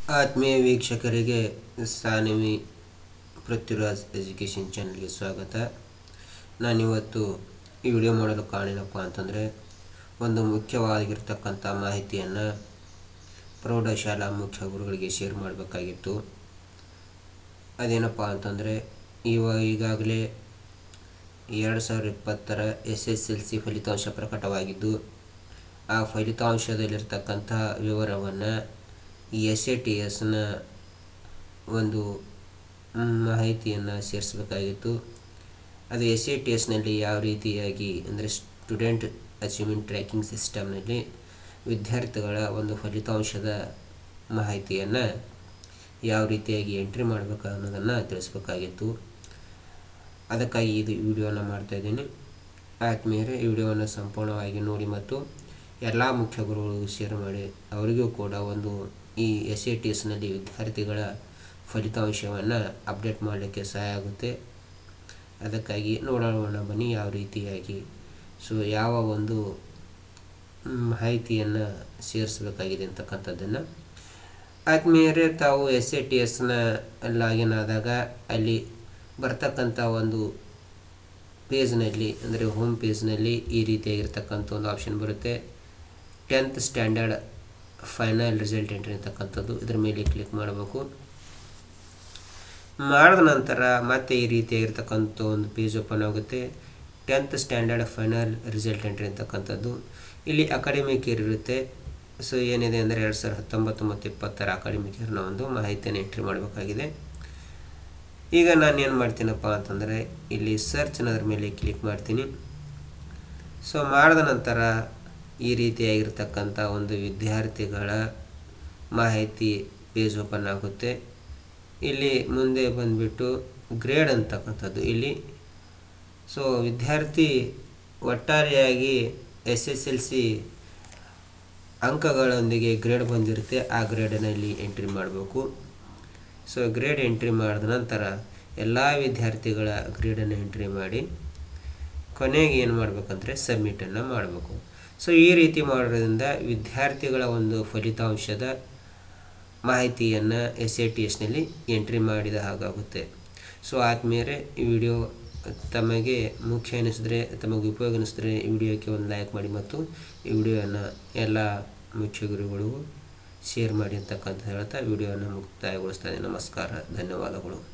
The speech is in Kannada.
ಆತ್ಮೀಯ ವೀಕ್ಷಕರಿಗೆ ಸಾನವಿ ಪೃಥ್ವಿರಾಜ್ ಎಜುಕೇಷನ್ ಚಾನಲ್ಗೆ ಸ್ವಾಗತ ನಾನಿವತ್ತು ಈ ವಿಡಿಯೋ ಮಾಡಲು ಕಾರಣೇನಪ್ಪ ಅಂತಂದರೆ ಒಂದು ಮುಖ್ಯವಾಗಿರ್ತಕ್ಕಂಥ ಮಾಹಿತಿಯನ್ನು ಪ್ರೌಢಶಾಲಾ ಮುಖ್ಯ ಗುರುಗಳಿಗೆ ಶೇರ್ ಮಾಡಬೇಕಾಗಿತ್ತು ಅದೇನಪ್ಪ ಅಂತಂದರೆ ಇವ ಈಗಾಗಲೇ ಎರಡು ಸಾವಿರದ ಇಪ್ಪತ್ತರ ಎಸ್ ಎಸ್ ಎಲ್ ಸಿ ಫಲಿತಾಂಶ ಪ್ರಕಟವಾಗಿದ್ದು ಆ ಫಲಿತಾಂಶದಲ್ಲಿರ್ತಕ್ಕಂಥ ವಿವರವನ್ನು ಎಸ್ ಎ ಟಿ ಎಸ್ನ ಒಂದು ಮಾಹಿತಿಯನ್ನು ಸೇರಿಸಬೇಕಾಗಿತ್ತು ಅದು ಎಸ್ ಎ ಟಿ ಎಸ್ನಲ್ಲಿ ಯಾವ ರೀತಿಯಾಗಿ ಅಂದರೆ ಸ್ಟೂಡೆಂಟ್ ಅಚೀವ್ಮೆಂಟ್ ಟ್ರ್ಯಾಕಿಂಗ್ ಸಿಸ್ಟಮ್ನಲ್ಲಿ ವಿದ್ಯಾರ್ಥಿಗಳ ಒಂದು ಫಲಿತಾಂಶದ ಮಾಹಿತಿಯನ್ನು ಯಾವ ರೀತಿಯಾಗಿ ಎಂಟ್ರಿ ಮಾಡಬೇಕು ಅನ್ನೋದನ್ನು ತಿಳಿಸ್ಬೇಕಾಗಿತ್ತು ಅದಕ್ಕಾಗಿ ಇದು ವಿಡಿಯೋನ ಮಾಡ್ತಾಯಿದ್ದೀನಿ ಆದ್ಮೇಲೆ ಈ ವಿಡಿಯೋವನ್ನು ಸಂಪೂರ್ಣವಾಗಿ ನೋಡಿ ಮತ್ತು ಎಲ್ಲ ಮುಖ್ಯ ಗುರುಗಳು ಶೇರ್ ಮಾಡಿ ಅವರಿಗೂ ಕೂಡ ಒಂದು ಈ ಎಸ್ ಎ ಟಿ ಎಸ್ನಲ್ಲಿ ವಿದ್ಯಾರ್ಥಿಗಳ ಫಲಿತಾಂಶವನ್ನು ಅಪ್ಡೇಟ್ ಮಾಡಲಿಕ್ಕೆ ಸಹಾಯ ಆಗುತ್ತೆ ಅದಕ್ಕಾಗಿ ನೋಡೋಣ ಬನ್ನಿ ಯಾವ ರೀತಿಯಾಗಿ ಸೊ ಯಾವ ಒಂದು ಮಾಹಿತಿಯನ್ನು ಸೇರಿಸಬೇಕಾಗಿದೆ ಅಂತಕ್ಕಂಥದ್ದನ್ನು ಆದ್ಮೇಲೆ ತಾವು ಎಸ್ ಎ ಟಿ ಎಸ್ನ ಲಾಗಿನ್ ಆದಾಗ ಅಲ್ಲಿ ಬರ್ತಕ್ಕಂಥ ಒಂದು ಪೇಜ್ನಲ್ಲಿ ಅಂದರೆ ಹೋಮ್ ಪೇಜ್ನಲ್ಲಿ ಈ ರೀತಿಯಾಗಿರ್ತಕ್ಕಂಥ ಒಂದು ಆಪ್ಷನ್ ಬರುತ್ತೆ tenth standard final result entry ಅಂತಕ್ಕಂಥದ್ದು ಇದ್ರ ಮೇಲೆ ಕ್ಲಿಕ್ ಮಾಡಬೇಕು ಮಾಡಿದ ನಂತರ ಮತ್ತೆ ಈ ರೀತಿಯಾಗಿರ್ತಕ್ಕಂಥ ಒಂದು ಪೇಜ್ ಓಪನ್ ಆಗುತ್ತೆ tenth standard final result entry ಅಂತಕ್ಕಂಥದ್ದು ಇಲ್ಲಿ ಅಕಾಡೆಮಿಕ್ ಇಯರ್ ಇರುತ್ತೆ ಸೊ ಏನಿದೆ ಅಂದರೆ ಎರಡು ಸಾವಿರದ ಹತ್ತೊಂಬತ್ತು ಮತ್ತು ಇಪ್ಪತ್ತರ ಅಕಾಡೆಮಿಕ್ ಇಯರ್ನ ಒಂದು ಮಾಹಿತಿಯನ್ನು ಎಂಟ್ರಿ ಮಾಡಬೇಕಾಗಿದೆ ಈಗ ನಾನು ಏನು ಮಾಡ್ತೀನಪ್ಪ ಅಂತಂದರೆ ಇಲ್ಲಿ ಸರ್ಚ್ ಅನ್ನೋದ್ರ ಮೇಲೆ ಕ್ಲಿಕ್ ಮಾಡ್ತೀನಿ ಸೊ ಮಾಡಿದ ನಂತರ ಈ ರೀತಿಯಾಗಿರ್ತಕ್ಕಂಥ ಒಂದು ವಿದ್ಯಾರ್ಥಿಗಳ ಮಾಹಿತಿ ಪೇಜ್ ಓಪನ್ ಆಗುತ್ತೆ ಇಲ್ಲಿ ಮುಂದೆ ಬಂದುಬಿಟ್ಟು ಗ್ರೇಡ್ ಅಂತಕ್ಕಂಥದ್ದು ಇಲ್ಲಿ ಸೊ ವಿದ್ಯಾರ್ಥಿ ಒಟ್ಟಾರೆಯಾಗಿ ಎಸ್ ಎಸ್ ಎಲ್ ಸಿ ಅಂಕಗಳೊಂದಿಗೆ ಗ್ರೇಡ್ ಬಂದಿರುತ್ತೆ ಆ ಗ್ರೇಡನಲ್ಲಿ ಎಂಟ್ರಿ ಮಾಡಬೇಕು ಸೊ ಗ್ರೇಡ್ ಎಂಟ್ರಿ ಮಾಡಿದ ನಂತರ ಎಲ್ಲ ವಿದ್ಯಾರ್ಥಿಗಳ ಗ್ರೇಡನ್ನು ಎಂಟ್ರಿ ಮಾಡಿ ಕೊನೆಗೆ ಏನು ಮಾಡಬೇಕಂದ್ರೆ ಸಬ್ಮಿಟನ್ನು ಮಾಡಬೇಕು ಸೊ ಈ ರೀತಿ ಮಾಡೋದ್ರಿಂದ ವಿದ್ಯಾರ್ಥಿಗಳ ಒಂದು ಫಲಿತಾಂಶದ ಮಾಹಿತಿಯನ್ನು ಎಸ್ ಎ ಟಿ ಎಸ್ನಲ್ಲಿ ಎಂಟ್ರಿ ಮಾಡಿದ ಹಾಗಾಗುತ್ತೆ ಸೊ ಆದಮೇಲೆ ಈ ವಿಡಿಯೋ ತಮಗೆ ಮುಖ್ಯ ಅನ್ನಿಸಿದ್ರೆ ತಮಗೆ ಉಪಯೋಗ ಅನ್ನಿಸಿದ್ರೆ ಈ ವಿಡಿಯೋಕ್ಕೆ ಒಂದು ಲೈಕ್ ಮಾಡಿ ಮತ್ತು ಈ ವಿಡಿಯೋವನ್ನು ಎಲ್ಲ ಮುಖ್ಯ ಗುರುಗಳಿಗೂ ಶೇರ್ ಮಾಡಿ ಅಂತಕ್ಕಂಥ ಹೇಳ್ತಾ ವಿಡಿಯೋವನ್ನು ಮುಕ್ತಾಯಗೊಳಿಸ್ತಾ ನಮಸ್ಕಾರ ಧನ್ಯವಾದಗಳು